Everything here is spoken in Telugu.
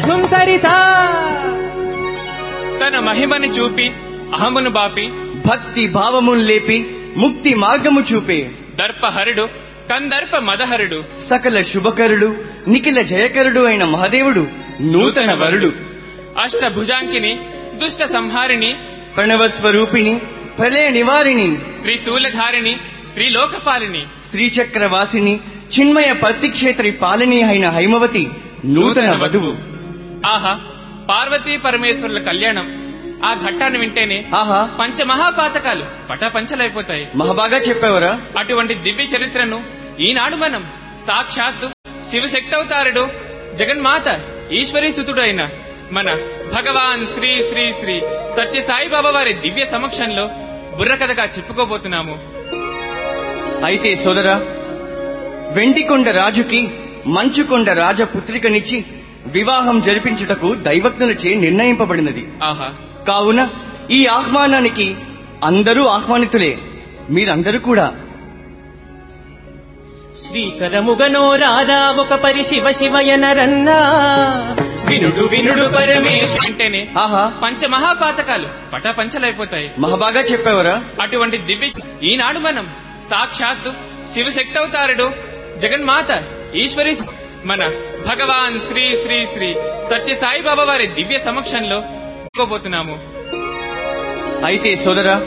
ధుమ్ సరిసా తన మహిమని చూపి అహమును బాపి భక్తి భావమున్ లేపి ముక్తి మార్గము చూపే దర్పహరుడు కందర్ప మదహరుడు సకల శుభకరుడు నిఖిల జయకరుడు అయిన మహాదేవుడు నూతన వరుడు అష్టభుజాంకిని దుష్ట సంహారిణి ప్రణవ స్వరూపిణి ప్రళయ నివారిణి త్రిశూలధారిణి త్రిలోకపాలిని శ్రీచక్రవాసిని చిన్మయ పత్తిక్షేత్రి పాలిని అయిన హైమవతి నూతన వధువు ఆహా పార్వతీ పరమేశ్వరుల కళ్యాణం ఆ ఘట్టాన్ని వింటేనే ఆహా పంచమహాపాతకాలు పటాపంచలైపోతాయి మహాబాగా చెప్పావరా అటువంటి దివ్య చరిత్రను ఈనాడు మనం సాక్షాత్తు శివశక్తవతారుడు జగన్మాత ఈశ్వరీ సుతుడు అయిన మన భగవాన్ శ్రీ శ్రీ శ్రీ సత్య సాయిబాబా వారి దివ్య సమక్షంలో బుర్రకథగా చెప్పుకోబోతున్నాము అయితే సోదరా వెండికొండ రాజుకి మంచుకొండ రాజ పుత్రికనిచ్చి వివాహం జరిపించుటకు దైవజ్ఞులచే నిర్ణయింపబడినది ఆహా కావున ఈ ఆహ్వానానికి అందరూ ఆహ్వానితులే మీరందరూ కూడా శ్రీకరముగనో రాధా ఒక పరి శివ శివయనరన్నా వినుడు వినుడు పరమేశ అంటేనే ఆహా పంచమహాపాతకాలు పటాపంచలైపోతాయి మహాబాగా చెప్పావరా అటువంటి దివ్య ఈనాడు మనం సాక్షాత్తు శివశక్తవతారుడు జగన్మాత ఈశ్వరి మన భగవాన్ శ్రీ శ్రీ శ్రీ సత్య సాయిబాబా వారి దివ్య సమక్షంలో చెప్పుకోబోతున్నాము అయితే సోదరా